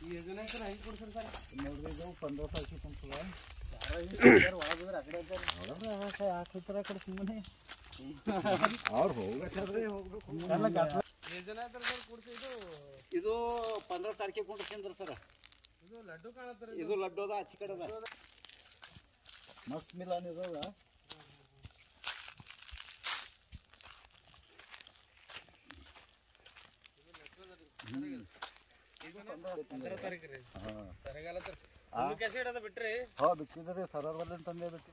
ನೋಡ್ರಿ ಇದು ಪಂದ್ರ ತಾರೀಕು ಕುಂತದ ಹಾಕಿದ್ರ ಆ ಕಡೆ ಸುಮ್ಮನೆ ಅವ್ರು ಹೋಗ್ಬೇಕಾದ್ರೆ ಹೋಗ್ಬೇಕು ಇದು ಪಂದ್ರ ತಾರೀಕಿಗೆ ಕುಂಡ್ರಸಂದ್ರ ಸರ್ ಇದು ಲಡ್ಡು ಅದ ಆಚೆ ಕಡೆ ಅದ ಮಸ್ತ್ ಮಿಲಾನ್ ಇದಾವ ಬಿಟ್ರಿ ಹಾ ಬಿಟ್ಟಿದ್ರಿ ಸರರ್ವಲ್ಲಿ ತಂದೆ ಬಿಟ್ಟು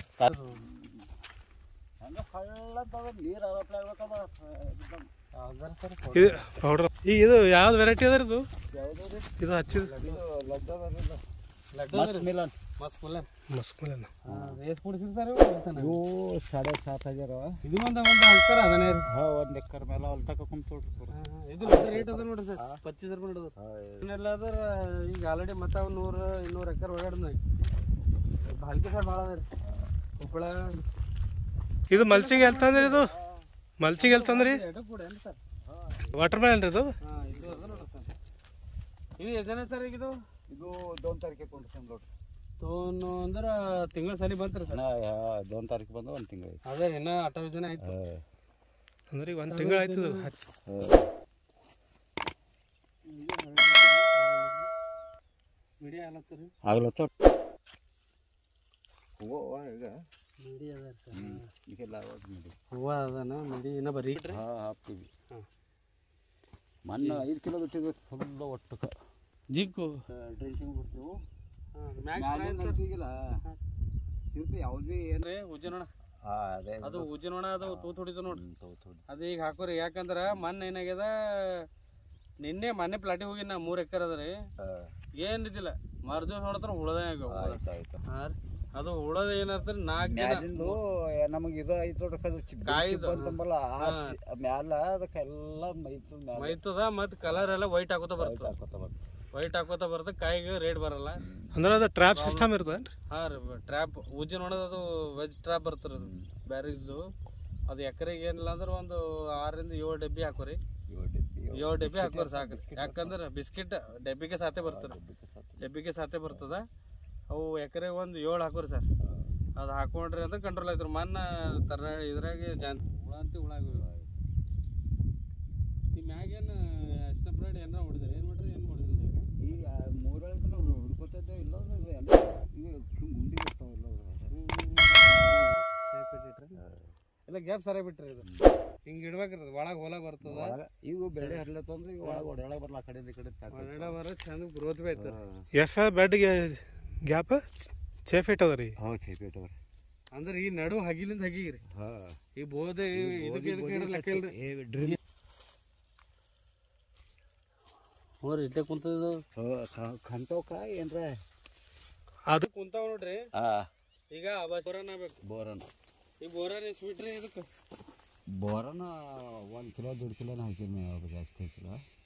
ಹಂಗ ಹಳ್ಳ ಅಂತದ ನೀರು ಅವಪ್ಲೆ ಆಗ್ಬೇಕದ ಇದು ಪೌಡ್ರ್ ಈಗ ಇದು ಯಾವ್ದು ವೆರೈಟಿ ಅದ ಇದು ಯಾವ್ದು ರೀ ಇದು ಹಚ್ಚಿದ ಇದು ಲಡ್ಡು ಅದ ರೀ ಇದು. ಲಡ್ಡು ಮಸ್ತ್ ಮಿಲಾನ್ ಮಸ್ತ್ ಮುಲ್ಲನ್ ಮಸ್ಕುಲನ ಏಸ್ ಕುಡಿಸಿರ್ತಾರೆ ಇವು ಸಾಡೆ ಸಾತ್ ಆಗ್ಯಾರ ಇದು ಒಂದು ಒಂದು ಅಂಕರ ಅದನೇ ರೀ ಹಾ ಒಂದ್ ಎಕ್ಕರ್ ಮೇಲೆ ಅಲ್ಲಿ ತಕ ಕುಂತೋಡ್ರಿ ಪೂರ ಇದು ರೇಟ್ ಅದ ನೋಡ್ರಿ ಸರ್ ಪಚ್ಚೀಸ್ ರೂಪಾಯಿ ನೋಡೋದು ಹಾ, ಇನ್ನೆಲ್ಲ ಅದ್ರ ಈಗ ಆಲ್ರೆಡಿ ಮತ್ತೆ ಅವ್ ನೂರು ಇನ್ನೂರು ಎಕರೆ ಓಡಾಡ್ದ ಬಾಲ್ಕಿ ಸೈಡ್ ಭಾಳ ಅದ ರೀ ಕೊಪ್ಪಳ ಇದು ಮಲ್ಚಿಂಗ್ ಎಲ್ ತಂದ್ರಿ ಇದು ಮಲ್ಚಿಂಗ್ ಎಲ್ ತಂದ್ರಿ ಎರಡು ಕೂಡ ಏನು ಸರ್ ವಾಟರ್ ಮೆಲನ್ ರೀ ಇದು ಹಾಂ ಇದು ಅದ ನೋಡ್ರಿ ಸರ್ ಇದು ಎಷ್ಟು ಜನ ಸರ್ ಈಗ ಇದು ಇದು ದೋನ್ ತಾರೀಕಿಗೆ ಕುಂಡ್ರಸಂದ್ ನೋಡ್ರಿ ತೋನು ಅಂದ್ರೆ ತಿಂಗಳ ಸಲ ಬಂತ್ರಿ ಸರ್ ನಾ ದೋನ್ ತಾರೀಕು ಬಂದು ಒಂದು ತಿಂಗಳು ಅದೇ ಇನ್ನೂ ಅಠಾವತ್ತು ಜನ ಆಯ್ತು ಅಂದ್ರೆ ಈಗ ಒಂದು ತಿಂಗಳು ಆಯ್ತು ಇದು ಹಚ್ಚಿ ಮೀಡಿಯಾ ಆಲತ್ತರಿ ಆಗ್ಲತ್ತ ಹೂವು ಈಗ ಮೀಡಿ ಅದ ಸರ್ ಈಗೆಲ್ಲ ಅವಾಗ ನೋಡಿ ಹೂವ ಅದನ ಮೀಡಿ ಇನ್ನ ಬರೀ ಹಾ ಹಾಕ್ತೀವಿ ಹಾಂ. ಮೊನ್ನೆ ಐದು ಕಿಲೋ ಬಿಟ್ಟಿದ್ವಿ ಫುಲ್ ಒಟ್ಟಕ್ಕೆ ಜಿಕ್ಕು ಡ್ರಿಂಕಿಂಗ್ ಬಿಡ್ತೀವಿ ಮ್ಯಾಕ್ಸ್ ಈಗಿಲ್ಲ ಸಿರ್ಪಿ ಯಾವ್ದು ಏನು ರೀ ಉಜ್ಜನೋಣ ಹಾಂ ಅದೇ ಅದು ಉಜ್ಜನೋಣ ಅದು ತೂತ್ ಹೊಡಿತು ನೋಡ್ರಿ ಹ್ಮ್, ತೌ- ತೌ. ಅದು ಈಗ ಹಾಕೋರಿ ಯಾಕಂದ್ರ ಮೊನ್ನೆ ಏನಾಗ್ಯದ ನಿನ್ನೆ ಮೊನ್ನೆ ಪ್ಲಾಟಿಗೆ ಹೋಗಿ ನಾ ಮೂರು ಎಕರೆ ಅದ ರೀ ಹಾ, ಏನ್ ಇದಿಲ್ಲ ಮರ್ದಿವ್ಸ ನೋಡತ್ರ ಹುಳದ ಆಯ್ತು ಆಯ್ತು ಅದು ಹುಳದ ಏನಂತಾರೆ ನಾಲ್ಕು ದಿನ ಮ್ಯಾಲಿಂದು ನಮಗೆ ಇದು ಐತೆ ನೋಡ್ರಿ ಅದು ಚಿಪ್ ಕಾಯಿದು. ಅಂತಂಬಲ್ಲ ಆ ಸಿ- ಮ್ಯಾಲ ಅದಕ್ಕೆಲ್ಲ ಮೈತದ ಮ್ಯಾಲ ಮೈತದ ಮತ್ ಕಲರ್ ಎಲ್ಲ ವೈಟ್ ಹಾಕೋತ ಬರ್ತದ ಹಾಕೋತ ಬರ್ತದೆ. ವೈಟ್ ಹಾಕೋತ ಬರ್ತದ ಕಾಯಿಗೆ ರೇಟ್ ಬರಲ್ಲ ಅಂದ್ರೆ ಅದು ಟ್ರ್ಯಾಪ್ ಸಿಸ್ಟಮ್ ಇರ್ತದೇನ್ರಿ ಹಾ ರೀ ಟ್ರ್ಯಾಪ್ ಉಜ್ಜಿ ನೋಡೋದು ಅದು ವೆಜ್ ಟ್ರ್ಯಾಪ್ ಬರ್ತದ ಅದು ಬ್ಯಾರಿಸ್ದು ಅದು ಎಕರೆಗೆ ಏನಿಲ್ಲ ಅಂದ್ರೆ ಒಂದು ಆರರಿಂದ ಏಳು ಡಬ್ಬಿ ಹಾಕೋರಿ ಏಳು ಡಬ್ಬಿ, ಏಳು ಏಳು ಡಬ್ಬಿ ಹಾಕೋರಿ ಸಾಕು ಯಾಕಂದ್ರೆ ಬಿಸ್ಕಿಟ್ ಡಬ್ಬಿಗೆ ಸಾತೆ ಬರ್ತದೆ ಡಬ್ಬಿಗೆ ಸಾತೆ ಬರ್ತದ ಅವು ಎಕರೆಗೆ ಒಂದು ಏಳು ಹಾಕೋರಿ ಸರ್ ಅದು ಹಾಕೊಂಡ್ರಿ ಅಂದ್ರೆ ಕಂಟ್ರೋಲ್ ಆಯ್ತು ಮನ್ನ ತರ ಇದ್ರಾಗೆ ಜಾನ್ ಹುಳ ಅಂತ ಹುಳ ಆಗಿವೆ ಈ ಮ್ಯಾಗೇನು ಅಷ್ಟ ಬ್ಲಡ್ ಏನಾರ ಹೊಡಿದ್ರಿ ಏನು ಮಾಡ್ರಿ ಏನು ಹೊಡಿದಿಲ್ಲ ಈ ಆ ಮೂರೊಳಗೆ ನಾವು ಹುಡ್ಕೋತಿದ್ದೇವೆ ಇಲ್ಲ ಅಂದ್ರೆ ಎಲ್ಲ ಇವು ಹಿಂಗ್ ಗುಂಡಿ ಬರ್ತಾವ ಎಲ್ಲ ಎಲ್ಲ ಗ್ಯಾಪ್ ಸರಿ ಬಿಟ್ರಿ ಇದು ಹಿಂಗೆ ಇಡ್ಬೇಕ್ರಿ ಅದು ಒಳಗೆ ಹೊಲ ಬರ್ತದ ಒಳಗ ಈಗ ಬೆಳೆ ಹರ್ಲತ್ತಂದ್ರೆ ಈಗ ಒಳಗೆ ಒಡೆಯೊಳಗೆ ಬರಲ್ಲ ಆ ಕಡೆಯಿಂದ ಈ ಕಡೆ ತಾಕ. ಹೊರಗಡೆ ಬರೋ ಚಂದ ಗ್ರೋತ್ ಬಿ ಆಯ್ತು ಎಸ್ ಬೆಡ್ಗೆ ಗ್ಯಾಪ್ ಛೇ ಫೀಟ್ ಅದ ರೀ ಹೌದು ಚೇಪೇಟ್ ಅವ್ರಿ ಅಂದ್ರೆ ಈ ನಡು ಹಗಿಲಿಂದ ಹಗಿಗ್ರಿ ಹಾಂ ಈ ಬೋದೆ ಇದಕ್ಕೆ ಇದಕ್ಕೆ ಇಡೋ ಲೆಕ್ಕ ಇಲ್ರಿ ಡ್ರಿಲ್ ಹೋರಿ ಇಟ್ಟೆ ಕುಂತದ್ದು ಕಂತವಕ್ಕ ಏನ್ರ ಅದು ಕುಂತಾವ ನೋಡ್ರಿ ಹಾಂ ಈಗ ಬೋರನ್ ಆಗ್ಬೇಕು ಬೋರನ್ ಈ ಬೋರನ್ ಇಸ್ಬಿಟ್ರಿ ಇದಕ್ಕೆ ಬೋರನ ಒಂದು ಕಿಲೋ ದೊಡ್ಡ ಕಿಲೋನ ಹಾಕಿದ್ವಿ ನಾವು ಜಾಸ್ತಿ ಹಾಕಿಲ್ಲ